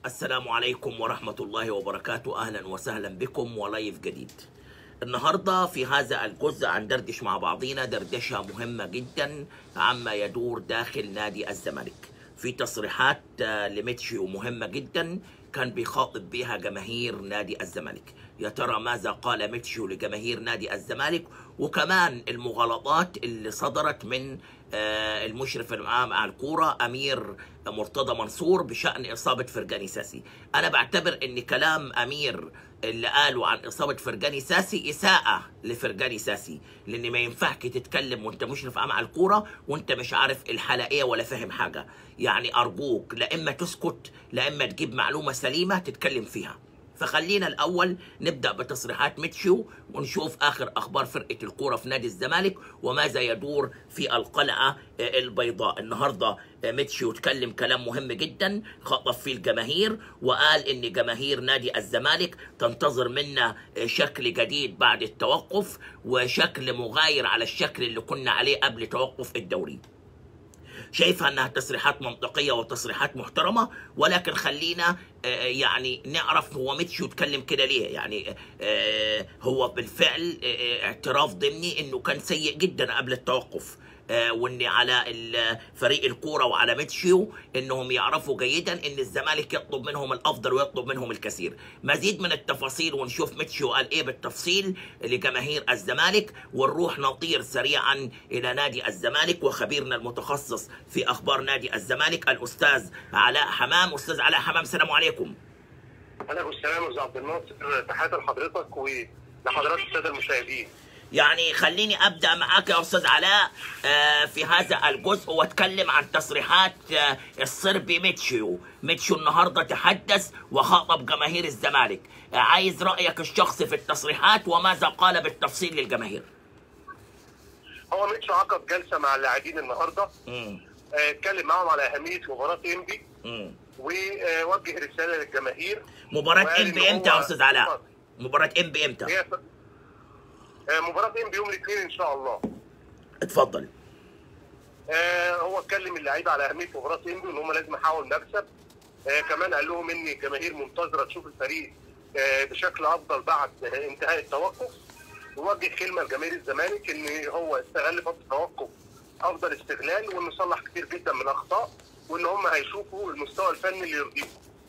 السلام عليكم ورحمة الله وبركاته أهلا وسهلا بكم ولايف جديد النهاردة في هذا الجزء هندردش مع بعضينا دردشة مهمة جدا عما يدور داخل نادي الزمالك في تصريحات آه، لميتشيو مهمة جدا كان بيخاطب بها جماهير نادي الزمالك يا ترى ماذا قال ميتشيو لجماهير نادي الزمالك وكمان المغالطات اللي صدرت من آه، المشرف العام على الكورة أمير مرتضى منصور بشأن إصابة فرجاني ساسي أنا بعتبر أن كلام أمير اللي قالوا عن إصابة فرجاني ساسي إساءة لفرجاني ساسي لأن ما ينفعش تتكلم وأنت مشرف عام على الكورة وأنت مش عارف الحالة إيه ولا فاهم حاجة يعني أرجوك لا إما تسكت لا إما تجيب معلومة سليمة تتكلم فيها فخلينا الاول نبدا بتصريحات ميتشيو ونشوف اخر اخبار فرقه الكوره في نادي الزمالك وماذا يدور في القلعه آه، البيضاء النهارده آه، ميتشيو اتكلم كلام مهم جدا خاطب فيه الجماهير وقال ان جماهير نادي الزمالك تنتظر منا آه، شكل جديد بعد التوقف وشكل مغاير على الشكل اللي كنا عليه قبل توقف الدوري شايفها انها تصريحات منطقيه وتصريحات محترمه ولكن خلينا آه، يعني نعرف هو ميتشو اتكلم كده ليه يعني آه، هو بالفعل آه، اعتراف ضمني انه كان سيء جدا قبل التوقف آه، وان على ال- فريق الكوره وعلى ميتشيو انهم يعرفوا جيدا ان الزمالك يطلب منهم الافضل ويطلب منهم الكثير مزيد من التفاصيل ونشوف ميتشيو قال ايه بالتفصيل لجماهير الزمالك ونروح نطير سريعا الى نادي الزمالك وخبيرنا المتخصص في اخبار نادي الزمالك الاستاذ علاء حمام استاذ علاء حمام السلام عليكم عليكم السلام استاذ عبد الناصر تحياتي لحضرتك ولحضرات الساده المشاهدين. يعني خليني ابدا معاك يا استاذ علاء آه، في هذا الجزء واتكلم عن تصريحات آه، الصربي ميتشيو ميتشيو النهارده تحدث وخاطب جماهير الزمالك آه، عايز رايك الشخصي في التصريحات وماذا قال بالتفصيل للجماهير هو ميتشو عقد جلسه مع اللاعبين النهارده مم. آه، اتكلم معهم على اهميه مباراه انبي مم. ووجه رساله للجماهير مباراه وقال ام إن بي امتى هو- يا استاذ علاء مباراه ام بي امتى هي آه، مباراه انبي يوم الاثنين ان شاء الله. اتفضل آه، هو اتكلم اللعيبه على اهميه مباراه انبي وان هم لازم يحاولوا المكسب. آه، كمان قال لهم ان الجماهير منتظره تشوف الفريق آه، بشكل افضل بعد آه، انتهاء التوقف. ووجه كلمه لجماهير الزمالك ان هو استغل فتره التوقف افضل استغلال وانه صلح كتير جدا من الاخطاء وان هم هيشوفوا المستوى الفني اللي يرضيهم.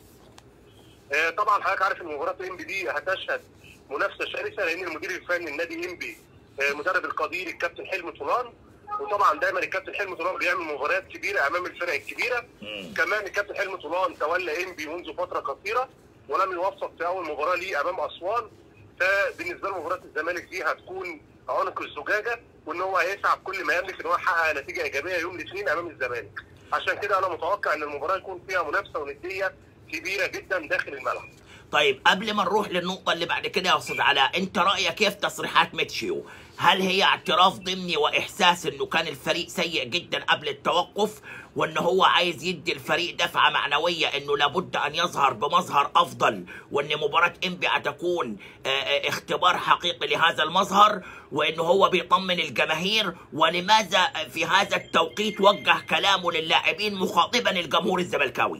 آه، طبعا حضرتك عارف ان مباراه انبي دي هتشهد منافسه شرسه لان المدير الفني النادي انبي آه، مدرب القدير الكابتن حلمي طولان وطبعا دايما الكابتن حلمي طولان بيعمل مباريات كبيره امام الفرق الكبيره مم. كمان الكابتن حلمي طولان تولى انبي منذ فتره قصيره ولم يوفق في اول مباراه ليه امام اسوان فبالنسبه له مباراه الزمالك دي هتكون عنق الزجاجه وان هو هيسعى بكل ما يملك ان هو يحقق نتيجه ايجابيه يوم الاثنين امام الزمالك عشان كده انا متوقع ان المباراه يكون فيها منافسه ونديه كبيره جدا داخل الملعب طيب قبل ما نروح للنقطة اللي بعد كده يا أستاذ علاء، أنت رأيك كيف تصريحات ميتشيو؟ هل هي اعتراف ضمني وإحساس إنه كان الفريق سيء جدا قبل التوقف وإن هو عايز يدي الفريق دفعة معنوية إنه لابد أن يظهر بمظهر أفضل وإن مباراة إنبي هتكون آه، آه، اختبار حقيقي لهذا المظهر وإنه هو بيطمن الجماهير ولماذا في هذا التوقيت وجه كلامه للاعبين مخاطبا الجمهور الزملكاوي؟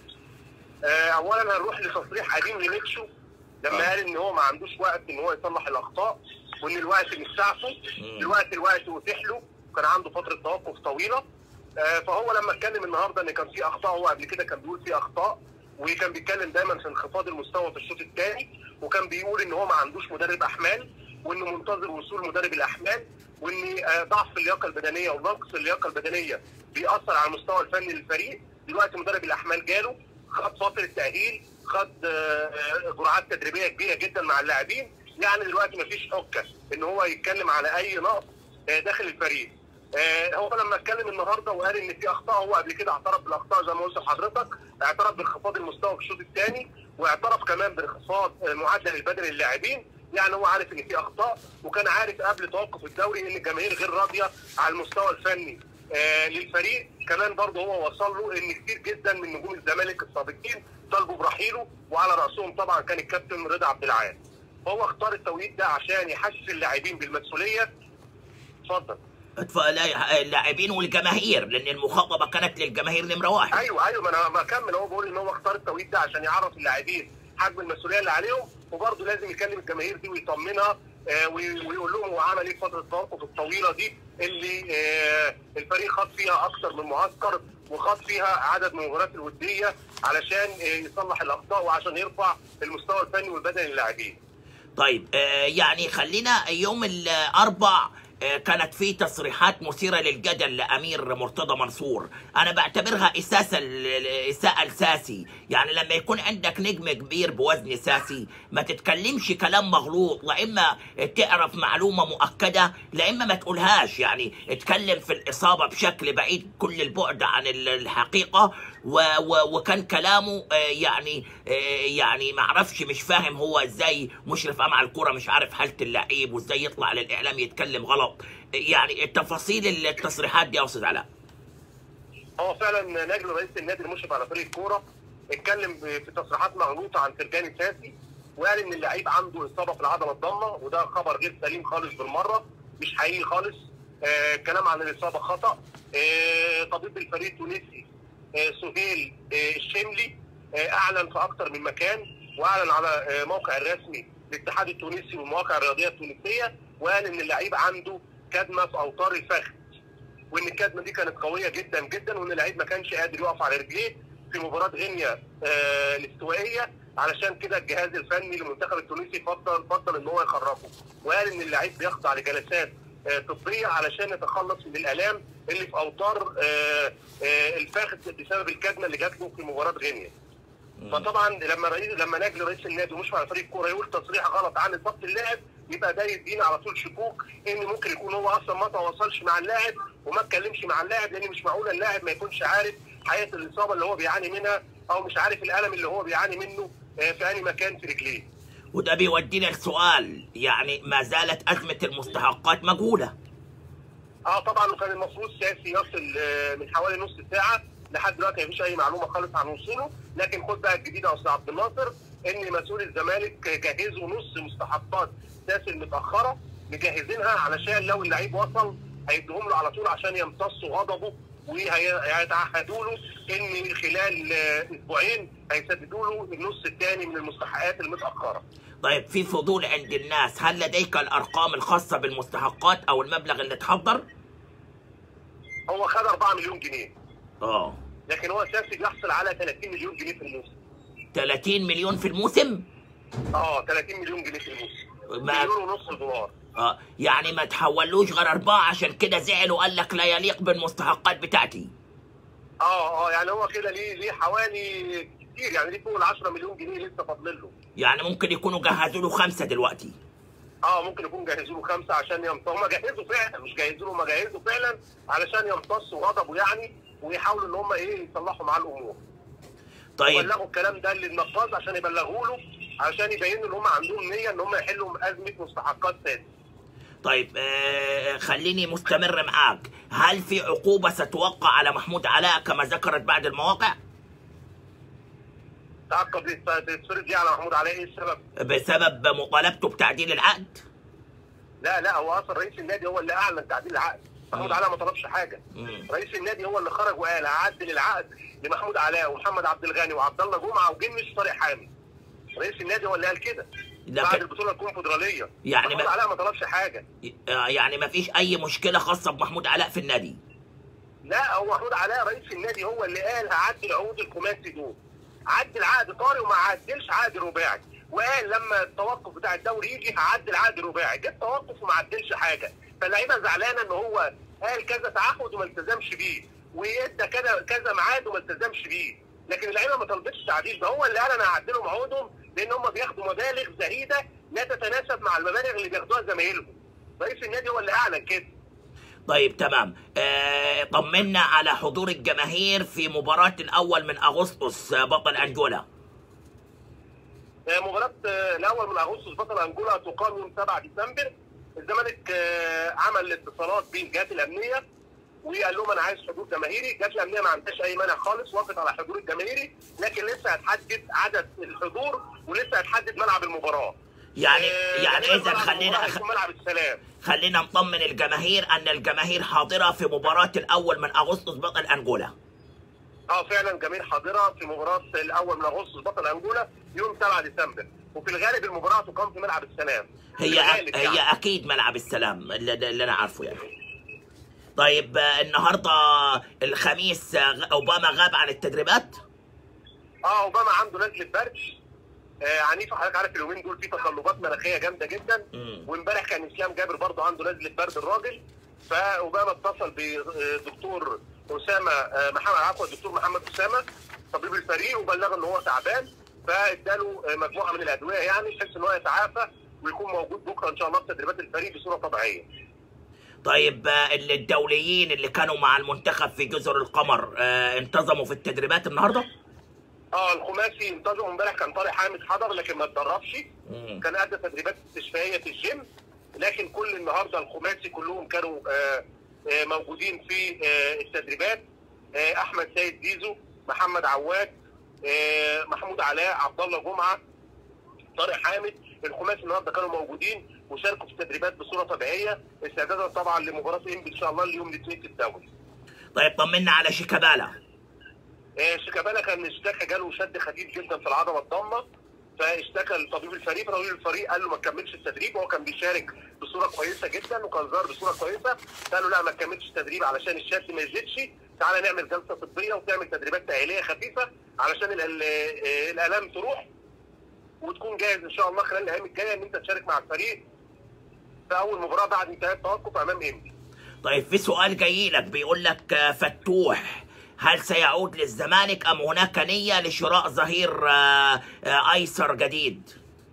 آه، اولا هنروح لتصريح قديم لميتشو لما قال ان هو ما عندوش وقت ان هو يصلح الاخطاء وان الوقت مش سعفه الوقت الوقت اتيح له كان عنده فتره توقف طويله آه، فهو لما اتكلم النهارده ان كان في اخطاء هو قبل كده كان بيقول في اخطاء وكان بيتكلم دايما في انخفاض المستوى في الشوط الثاني وكان بيقول ان هو ما عندوش مدرب احمال وانه منتظر وصول مدرب الاحمال وان آه، ضعف اللياقه البدنيه ونقص اللياقه البدنيه بيأثر على المستوى الفني للفريق دلوقتي مدرب الاحمال جاله خد فتره تاهيل خد آه، آه، جرعات تدريبيه كبيره جدا مع اللاعبين يعني دلوقتي مفيش حجه ان هو يتكلم على اي نقص آه، داخل الفريق آه، هو لما اتكلم النهارده وقال ان في اخطاء هو قبل كده اعترف بالاخطاء زي ما قلت لحضرتك اعترف بانخفاض المستوى في الشوط الثاني واعترف كمان بانخفاض آه، معدل البدني للاعبين يعني هو عارف ان في اخطاء وكان عارف قبل توقف الدوري ان الجماهير غير راضيه على المستوى الفني آه، للفريق كمان برضه هو وصل له ان كتير جدا من نجوم الزمالك السابقين طالبوا برحيله وعلى راسهم طبعا كان الكابتن رضا عبد العال هو اختار التوقيت ده عشان يحسس اللاعبين بالمسؤوليه اتفضل اتف- لا- اللاعبين والجماهير لان المخاطبه كانت للجماهير نمره واحد ايوه ايوه ما انا بكمل هو بقول ان هو اختار التوقيت ده عشان يعرف اللاعبين حجم المسؤوليه اللي عليهم وبرضه لازم يكلم الجماهير دي ويطمنها آه، وي- ويقول لهم هو عمل ايه في فتره التوقف الطويله دي اللي آه، الفريق خاض فيها اكثر من معسكر وخاض فيها عدد من المباريات الوديه علشان آه، يصلح الاخطاء وعشان يرفع المستوى الفني والبدني للاعبين. طيب آه، يعني خلينا يوم الاربع آه، كانت في تصريحات مثيرة للجدل لأمير مرتضى منصور أنا بعتبرها إساسة ل- ل- إساءة لساسي يعني لما يكون عندك نجم كبير بوزن ساسي ما تتكلمش كلام مغلوط لا إما تعرف معلومة مؤكدة لا إما ما تقولهاش يعني اتكلم في الإصابة بشكل بعيد كل البعد عن ال- الحقيقة و و وكان كلامه آه، يعني آه، يعني ما اعرفش مش فاهم هو ازاي مشرف امع الكرة مش عارف حالة اللعيب وازاي يطلع للاعلام يتكلم غلط يعني تفاصيل التصريحات دي يا استاذ علاء هو فعلا نجل رئيس النادي المشرف على فريق الكوره اتكلم ب- في تصريحات مغلوطه عن فرجاني ساسي وقال ان اللعيب عنده اصابه في العضله الضامه وده خبر غير سليم خالص بالمره مش حقيقي خالص آه كلام عن الاصابه خطا آه طبيب الفريق التونسي آه سهيل آه الشملي آه اعلن في اكثر من مكان واعلن على آه موقع الرسمي للاتحاد التونسي والمواقع الرياضيه التونسيه وقال ان اللعيب عنده كدمه في اوتار الفخذ وان الكدمه دي كانت قويه جدا جدا وان اللعيب ما كانش قادر يقف على رجليه في مباراه غينيا آه الاستوائيه علشان كده الجهاز الفني للمنتخب التونسي فضل فضل ان هو يخرجه وقال ان اللعيب بيخضع لجلسات آه طبيه علشان يتخلص من الالام اللي في اوتار آه آه الفخذ بسبب الكدمه اللي جات له في مباراه غينيا فطبعا لما رئيس لما نجل رئيس النادي ومش مع فريق الكوره يقول تصريح غلط عن اصابه اللاعب يبقى ده يدينا على طول شكوك ان ممكن يكون هو اصلا ما تواصلش مع اللاعب وما اتكلمش مع اللاعب لان مش معقول اللاعب ما يكونش عارف حقيقه الاصابه اللي هو بيعاني منها او مش عارف الالم اللي هو بيعاني منه آه، في اي مكان في رجليه. وده بيودينا لسؤال يعني ما زالت أزمة المستحقات مجهولة اه طبعا كان المفروض سياسي يصل آه، من حوالي نص ساعه لحد دلوقتي مفيش اي معلومه خالص عن وصوله لكن خد بقى الجديد يا استاذ عبد الناصر ان مسؤول الزمالك جهزوا نص مستحقات ساسي المتاخره مجهزينها علشان لو اللعيب وصل هيديهم له على طول عشان يمتصوا غضبه وهيتعهدوا له ان خلال آه، اسبوعين هيسددوا له النص الثاني من المستحقات المتاخره. طيب في فضول عند الناس هل لديك الأرقام الخاصة بالمستحقات أو المبلغ اللي اتحضر؟ هو خد 4 مليون جنيه اه لكن هو ساسي بيحصل على 30 مليون جنيه في الموسم. 30 مليون في الموسم؟ اه 30 مليون جنيه في الموسم. ما- مليون ونص دولار. اه يعني ما تحولوش غير أربعة عشان كده زعل وقال لك لا يليق بالمستحقات بتاعتي اه اه يعني هو كده ليه ليه حوالي كتير يعني ليه فوق ال 10 مليون جنيه لسه فاضل له يعني ممكن يكونوا جهزوا له خمسة دلوقتي اه ممكن يكون جهزوا له خمسه عشان يمتصوا هم جهزوا فعلا مش جهزوا له هم جهزوا فعلا علشان يمتصوا غضبه يعني ويحاولوا ان هم ايه يصلحوا معاه الامور طيب بلغوا الكلام ده للنقاص عشان يبلغوا له عشان يبينوا ان هم عندهم نيه ان هم يحلوا ازمه مستحقات سادس طيب آه خليني مستمر معاك هل في عقوبة ستوقع على محمود علاء كما ذكرت بعض المواقع تعقب تتفرض ليه على محمود علاء ايه السبب؟ بسبب مطالبته بتعديل العقد لا لا هو اصلا رئيس النادي هو اللي اعلن تعديل العقد محمود مم. علاء ما طلبش حاجه مم. رئيس النادي هو اللي خرج وقال هعدل العقد لمحمود علاء ومحمد عبد الغني وعبد الله جمعه وجنش طارق حامد رئيس النادي هو اللي قال كده بعد لكن البطوله الكونفدراليه يعني محمود ما- علاء ما طلبش حاجه آه يعني ما فيش أي مشكلة خاصة بمحمود علاء في النادي لا هو محمود علاء رئيس النادي هو اللي قال هعدل عقود الخماسي دول عدل عقد طارق وما عدلش عقد رباعي وقال لما التوقف بتاع الدوري يجي هعدل عقد رباعي جه التوقف وما عدلش حاجه فاللعيبه زعلانه ان هو قال كذا تعهد وما التزمش بيه وادى كذا كذا ميعاد وما التزمش بيه لكن اللعيبه ما طلبتش تعديل ده هو اللي قال انا هعدلهم عقودهم لان هم بياخدوا مبالغ زهيده لا تتناسب مع المبالغ اللي بياخدوها زمايلهم رئيس النادي هو اللي اعلن كده طيب تمام آه طمنا على حضور الجماهير في مباراة الأول من أغسطس آه، بطل أنجولا آه، مباراة آه، الأول من أغسطس بطل أنجولا تقام يوم 7 ديسمبر الزمالك آه، عمل اتصالات بالجهات الأمنية وقال لهم أنا عايز حضور جماهيري، الجهات الأمنية ما عندهاش أي مانع خالص وافقت على حضور الجماهيري لكن لسه هتحدد عدد الحضور ولسه هتحدد ملعب المباراة. يعني آه، يعني غالباً اذا ملعب خلينا المباراة هيكون ملعب السلام خلينا نطمن الجماهير ان الجماهير حاضره في مباراه الاول من اغسطس بطل انجولا اه فعلا جماهير حاضره في مباراه الاول من اغسطس بطل انجولا يوم 7 ديسمبر وفي الغالب المباراه تقام في ملعب السلام في هي الغالب هي يعني. اكيد ملعب السلام اللي, اللي انا عارفه يعني طيب آه، النهارده الخميس آه، غ- اوباما غاب عن التدريبات اه اوباما عنده نزله برد آه عنيفه حضرتك عارف اليومين دول في تقلبات مناخيه جامده جدا مم. وامبارح كان اسلام جابر برضه عنده نزله برد الراجل فاوباما اتصل بدكتور اسامه آه، محمد عفوا الدكتور محمد اسامه طبيب الفريق وبلغه ان هو تعبان فاداله آه، مجموعه من الادويه يعني بحيث ان هو يتعافى ويكون موجود بكره ان شاء الله في تدريبات الفريق بصوره طبيعيه. طيب آه، ال- الدوليين اللي كانوا مع المنتخب في جزر القمر آه، انتظموا في التدريبات النهارده اه الخماسي انتظم امبارح كان طارق حامد حضر لكن ما اتدربش مم. كان ادى تدريبات استشفائيه في الجيم لكن كل النهارده الخماسي كلهم كانوا آه، آه، موجودين في آه، التدريبات آه، احمد سيد زيزو محمد عواد آه، محمود علاء عبد الله جمعه طارق حامد الخماسي النهارده كانوا موجودين وشاركوا في التدريبات بصوره طبيعيه استعدادا طبعا لمباراه انبي ان شاء الله اليوم الاثنين في الدوري. طيب طمنا على شيكابالا آه، شيكابالا كان اشتكى جاله شد خفيف جدا في العضله الضامه فاشتكى لطبيب الفريق طبيب الفريق قال له ما تكملش التدريب وهو كان بيشارك بصوره كويسه جدا وكان ظاهر بصوره كويسه قال له لا ما تكملش التدريب علشان الشد ما يزيدش تعالى نعمل جلسه طبيه وتعمل تدريبات تاهيليه خفيفه علشان ال- ال- آه، الالام تروح وتكون جاهز ان شاء الله خلال الايام الجايه ان انت تشارك مع الفريق في اول مباراه بعد انتهاء التوقف امام انبي طيب في سؤال جاي لك بيقول لك آه، فتوح هل سيعود للزمالك ام هناك نيه لشراء ظهير آه، آه، ايسر جديد؟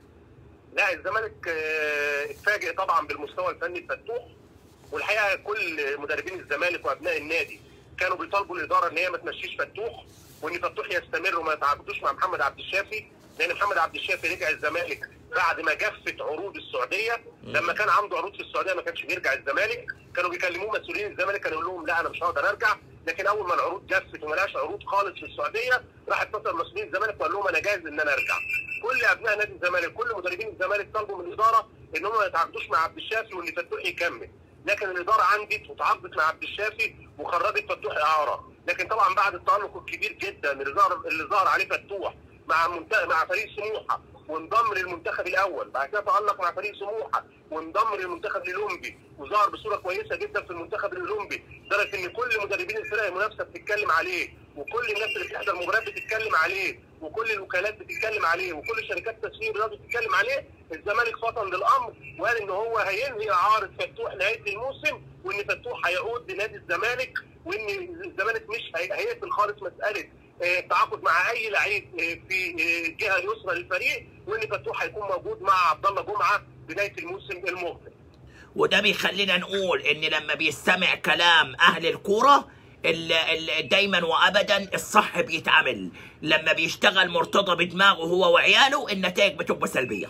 لا الزمالك آه، اتفاجئ طبعا بالمستوى الفني الفتوح والحقيقه كل مدربين الزمالك وابناء النادي كانوا بيطالبوا الاداره ان هي ما تمشيش فتوح وان فتوح يستمر وما يتعاقدوش مع محمد عبد الشافي لان محمد عبد الشافي رجع الزمالك بعد ما جفت عروض السعوديه لما كان عنده عروض في السعوديه ما كانش بيرجع الزمالك كانوا بيكلموه مسؤولين الزمالك كانوا يقول لهم لا انا مش هقدر ارجع لكن اول ما العروض جفت وما لقاش عروض خالص في السعوديه راح اتصل مسؤولين الزمالك وقال لهم انا جاهز ان انا ارجع كل ابناء نادي الزمالك كل مدربين الزمالك طلبوا من الاداره ان هم ما يتعاقدوش مع عبد الشافي وان فتوح يكمل لكن الاداره عندت وتعاقدت مع عبد الشافي وخرجت فتوح اعاره لكن طبعا بعد التالق الكبير جدا اللي ظهر اللي ظهر عليه فتوح مع منت... مع فريق سموحه وانضم للمنتخب الاول بعد كده تالق مع فريق سموحه وانضم للمنتخب الاولمبي وظهر بصوره كويسه جدا في المنتخب الاولمبي لدرجه ان كل مدربين الفرق المنافسه بتتكلم عليه وكل الناس اللي بتحضر المباريات بتتكلم عليه وكل الوكالات بتتكلم عليه وكل شركات تسويق الرياضي بتتكلم عليه الزمالك فطن للامر وقال ان هو هينهي اعاره فتوح نهايه الموسم وان فتوح هيعود لنادي الزمالك وان الزمالك مش هي- هيقفل خالص مساله آه، التعاقد مع اي لعيب آه، في آه، الجهه اليسرى للفريق وان فتوح هيكون موجود مع عبد الله جمعه بدايه الموسم المقبل. وده بيخلينا نقول ان لما بيستمع كلام اهل الكوره ال- ال- دايما وابدا الصح بيتعمل لما بيشتغل مرتضى بدماغه هو وعياله النتائج بتبقى سلبيه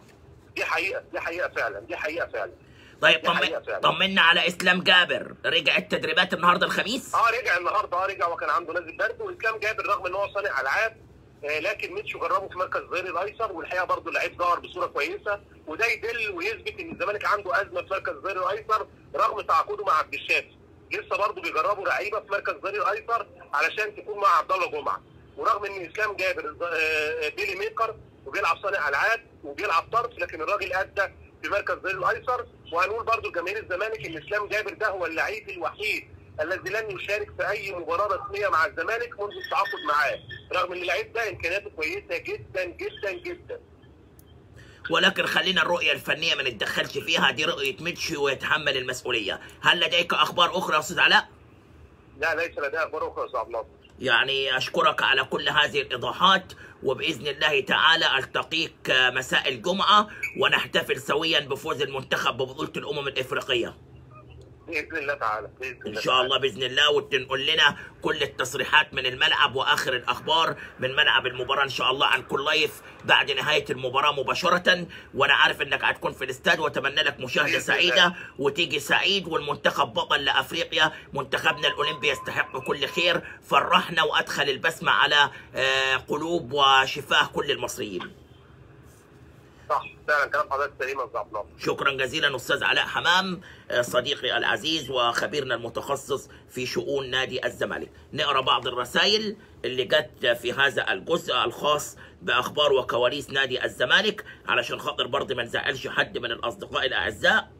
دي حقيقه دي حقيقه فعلا دي حقيقه فعلا. طيب دي حقيقة طمن فعلا. طمنا على اسلام جابر رجع التدريبات النهارده الخميس اه رجع النهارده اه رجع وكان عنده نازل برد واسلام جابر رغم ان هو صانع العاب آه لكن ميتشو جربه في مركز ظهير الايسر والحقيقه برضه اللعيب ظهر بصوره كويسه وده يدل ويثبت ان الزمالك عنده ازمه في مركز ظهير الايسر رغم تعاقده مع عبد الشافي لسه برضه بيجربوا لعيبه في مركز ظهير الايسر علشان تكون مع عبد الله جمعه ورغم ان اسلام جابر آه، بيلي ميكر وبيلعب صانع العاب وبيلعب طرف لكن الراجل ادى في مركز ظهير الايسر وهنقول برضه لجماهير الزمالك ان اسلام جابر ده هو اللعيب الوحيد الذي لن يشارك في اي مباراه رسميه مع الزمالك منذ التعاقد معاه رغم ان اللعيب ده امكانياته كويسه جدا جدا جدا ولكن خلينا الرؤيه الفنيه ما نتدخلش فيها دي رؤيه ميتشي ويتحمل المسؤوليه هل لديك اخبار اخرى يا استاذ علاء لا ليس لديه اخبار اخرى يا استاذ عبد الناصر يعني أشكرك على كل هذه الإيضاحات وبإذن الله تعالى ألتقيك مساء الجمعة ونحتفل سويا بفوز المنتخب ببطولة الأمم الإفريقية باذن الله تعالى باذن إن الله شاء الله بإذن الله وتنقل لنا كل التصريحات من الملعب وآخر الأخبار من ملعب المباراة إن شاء الله عن كل لايف بعد نهاية المباراة مباشرة وأنا عارف إنك هتكون في الاستاد وأتمنى لك مشاهدة بإذن سعيدة الله. وتيجي سعيد والمنتخب بطل لافريقيا منتخبنا الاولمبي يستحق كل خير فرحنا وادخل البسمه على آه، قلوب وشفاه كل المصريين صح فعلا كلام حضرتك سليم يا استاذ عبد الناصر شكرا جزيلا استاذ علاء حمام آه، صديقي العزيز وخبيرنا المتخصص في شؤون نادي الزمالك نقرا بعض الرسائل اللي جت في هذا الجزء الخاص باخبار وكواليس نادي الزمالك علشان خاطر برضه ما نزعلش حد من الاصدقاء الاعزاء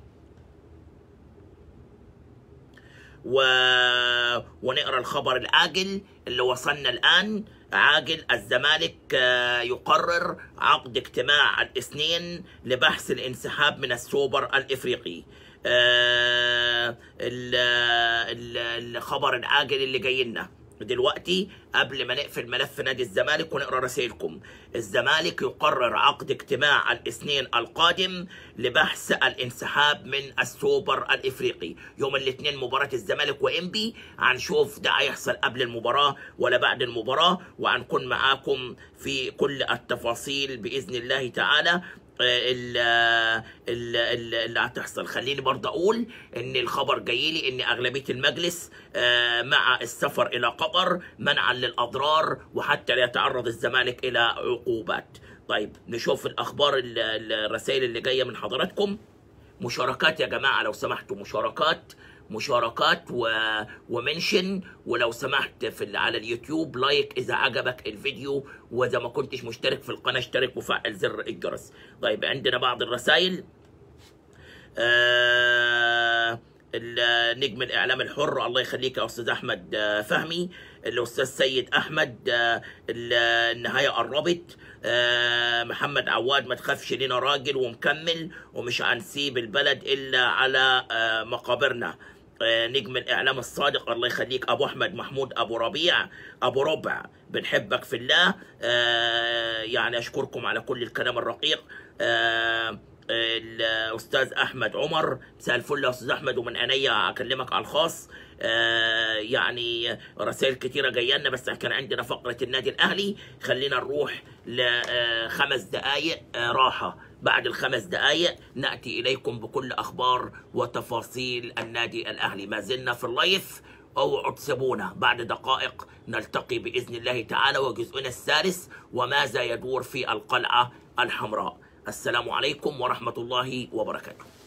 و... ونقرا الخبر العاجل اللي وصلنا الان عاجل الزمالك آه، يقرر عقد اجتماع الاثنين لبحث الانسحاب من السوبر الافريقي آه، ال- ال- الخبر العاجل اللي جاي لنا دلوقتي قبل ما نقفل ملف نادي الزمالك ونقرا رسائلكم الزمالك يقرر عقد اجتماع الاثنين القادم لبحث الانسحاب من السوبر الافريقي يوم الاثنين مباراه الزمالك وانبي هنشوف ده هيحصل قبل المباراه ولا بعد المباراه وهنكون معاكم في كل التفاصيل باذن الله تعالى ال- ال- ال- اللي هتحصل خليني برضه اقول ان الخبر جاي لي ان اغلبيه المجلس آه، مع السفر الى قطر منعا للاضرار وحتى لا يتعرض الزمالك الى عقوبات طيب نشوف الاخبار ال- ال- الرسائل اللي جايه من حضراتكم مشاركات يا جماعه لو سمحتوا مشاركات مشاركات و... ومنشن ولو سمحت في ال... على اليوتيوب لايك اذا عجبك الفيديو واذا ما كنتش مشترك في القناه اشترك وفعل زر الجرس طيب عندنا بعض الرسائل آه النجم الاعلام الحر الله يخليك يا استاذ احمد آه، فهمي الاستاذ سيد احمد آه، ال- النهايه قربت آه، محمد عواد ما تخافش لينا راجل ومكمل ومش هنسيب البلد الا على آه، مقابرنا آه، نجم الاعلام الصادق الله يخليك ابو احمد محمود ابو ربيع ابو ربع بنحبك في الله آه، يعني اشكركم على كل الكلام الرقيق آه، الاستاذ احمد عمر مساء الفل يا استاذ احمد ومن عينيا اكلمك على الخاص آه يعني رسائل كتيرة جاية لنا بس كان عندنا فقرة النادي الأهلي خلينا نروح لخمس دقايق آه راحة بعد الخمس دقايق نأتي إليكم بكل أخبار وتفاصيل النادي الأهلي ما زلنا في اللايف اوعوا تسيبونا بعد دقائق نلتقي بإذن الله تعالى وجزءنا الثالث وماذا يدور في القلعة الحمراء السلام عليكم ورحمة الله وبركاته